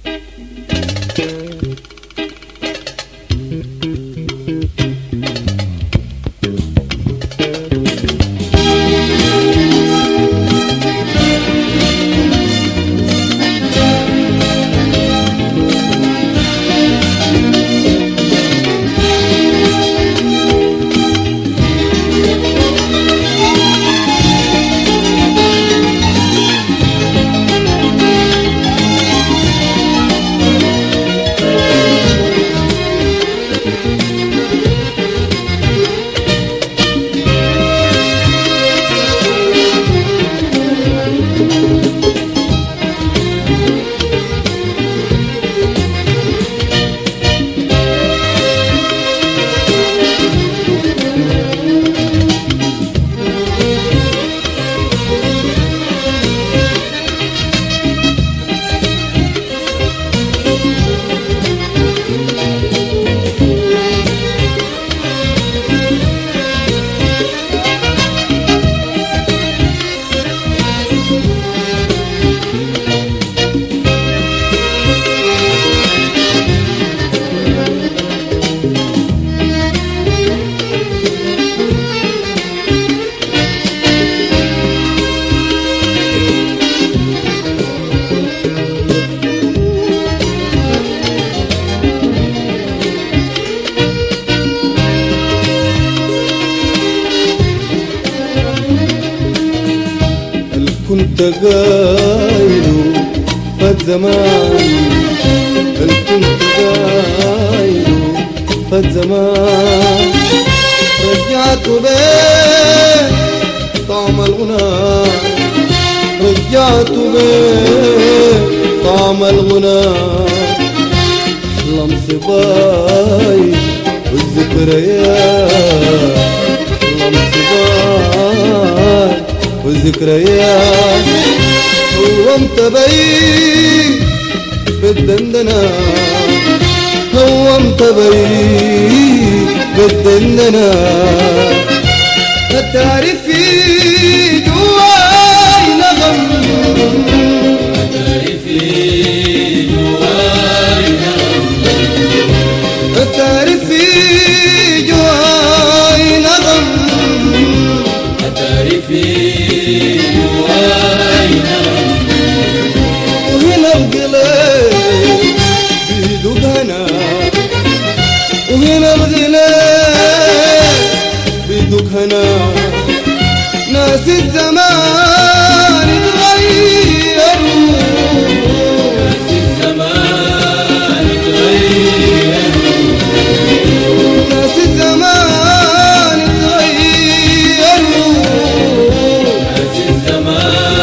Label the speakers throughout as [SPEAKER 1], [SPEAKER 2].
[SPEAKER 1] كنت قايله فات زمان هل كنت قايله فات زمان رجعت بيه طعم الغنى رجعت بيه طعم الغنى لمس باي والذكريات لمس باي والذكريات هومت بي بالدندنة هومت بي بالدندنة تعرفي جواي نغم تعرفي جواي نغم وهنا القلب بيدوب هنا وهنا القلب بيدوب هنا ناس الزمان اتغيروا ناس الزمان اتغيروا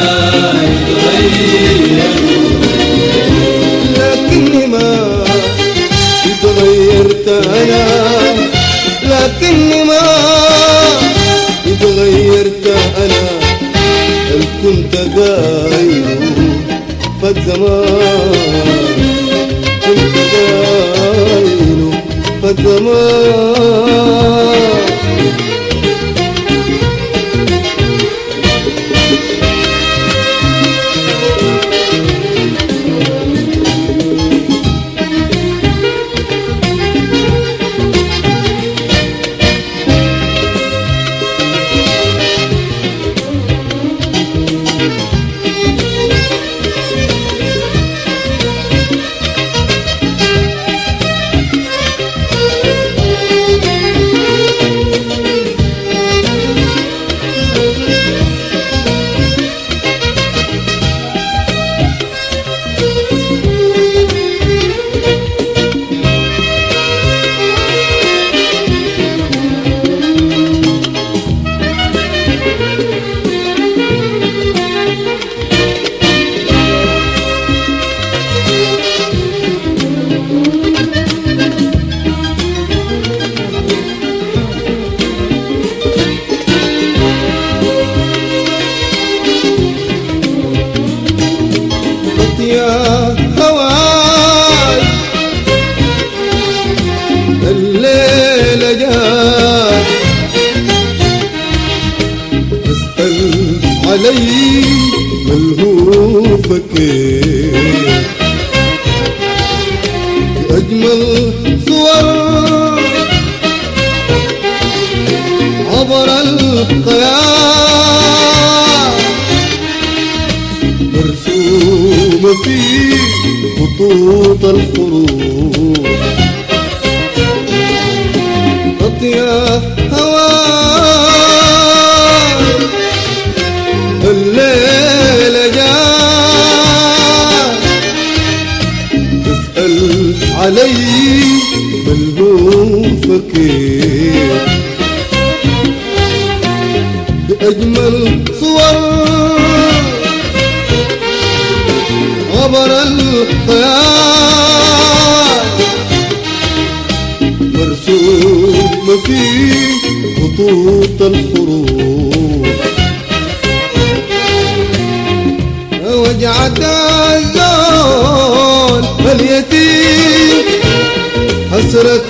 [SPEAKER 1] لكني ما اتغيرت انا لكني ما اتغيرت انا هل كنت قايل فات زمان كنت قايل فات زمان قلت يا هواي الليلة جاي اسأل علي ملهوفك إيه بأجمل صور عبر الخيال مرسومة في خطوط الحروف أطيا هواي الليل جاء تسأل علي ملهوفة كيف بأجمل صور عبر الخيال مرسوم في خطوط الحروف وجعت الزول اليتيم حسرة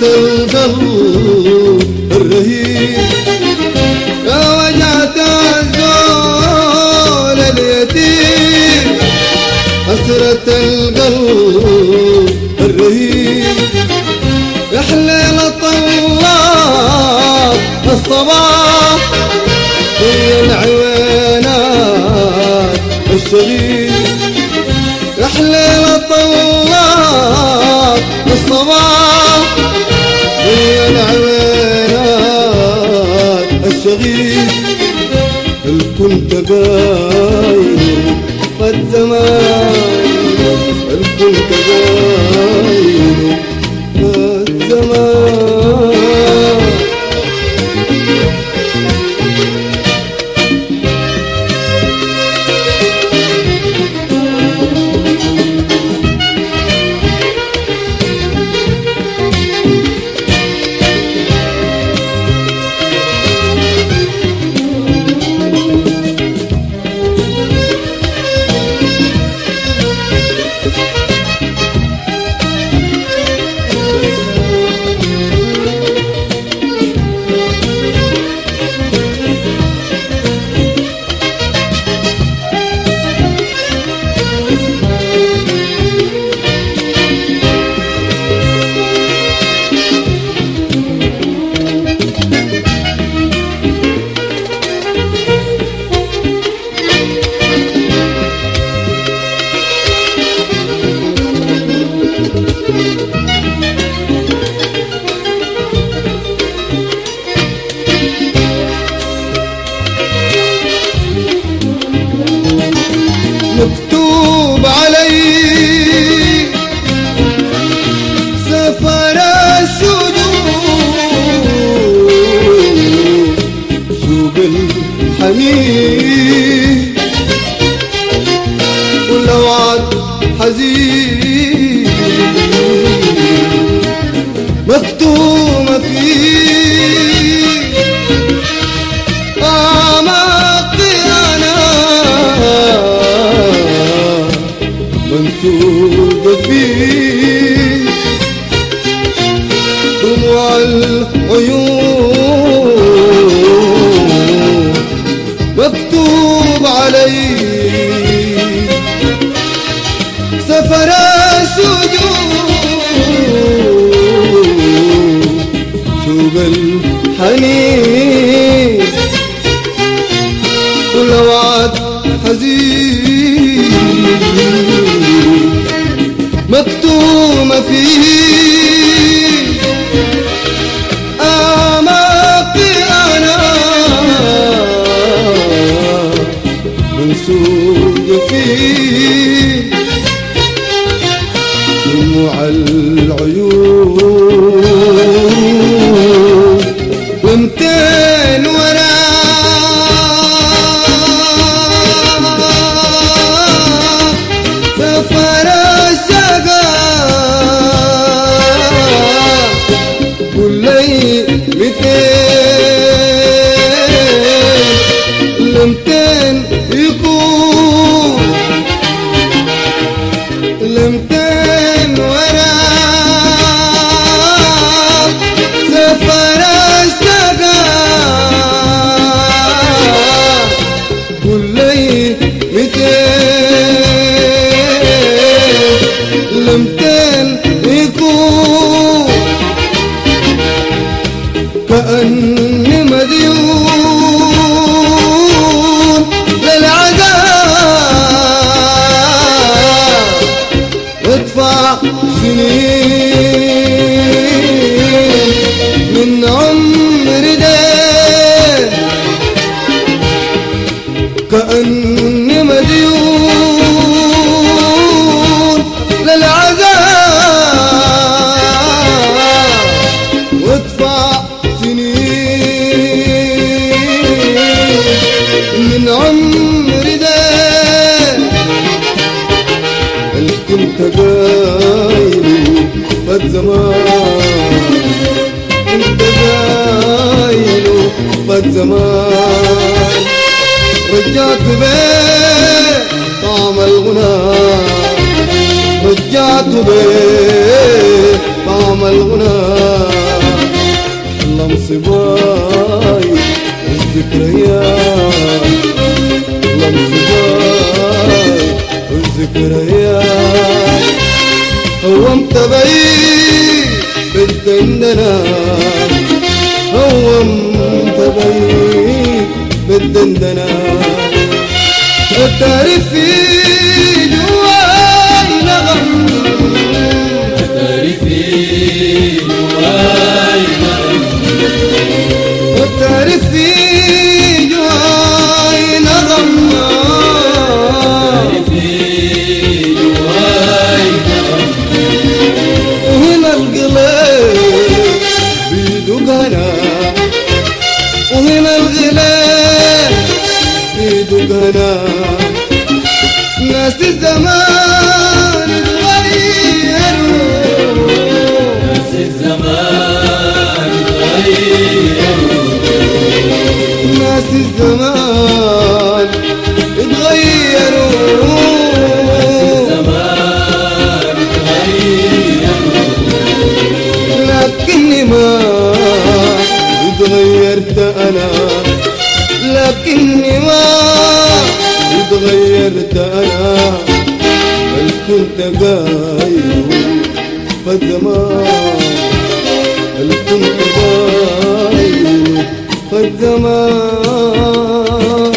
[SPEAKER 1] القلب الرهيب يا وجعت الزول اليتيم حسرة القلب الرهيب يا حليلة طلاب الصباح هي العوينات الشغيل يا حليلة طلاب الصباح هي العوينات الشغيل هل كنت قايل قد زمان هل كنت قايل قد زمان مكتوب علي سفر الشجون شوق الحنين ولو عاد حزين مكتومة فيه أعماقي أنا منسوبة فيه دموع العيون مكتوب علي سفر الشجون شوق الحنين ولو عاد حزين مكتومة فيه أعماقي أنا منسوب فيه دموع العيون ومتين وراه سفر الشقاء قل لي متين لمتين يكون لمتين وراه وادفع سنين من عمري ده كأني مديون للعذاب وادفع سنين من عمري ده هل كنت قايله فات زمان كنت قايله فات زمان رجعت بيه طعم الغنى رجعت بيه طعم الغنى لمس باي الذكريات لمس باي الذكريات هومت بعيد بالدندنة هومت بعيد بالدندنة التعريف في جواي نغم والتعريف في جواي نغم وهنا القلب بيدق هنا وهنا الغلال بيدق هنا ناس الزمان اتغيروا ناس الزمان اتغيروا لكني ما اتغيرت انا لكني ما اتغيرت انا بل كنت قايل فالزمان بل كنت قايل فالزمان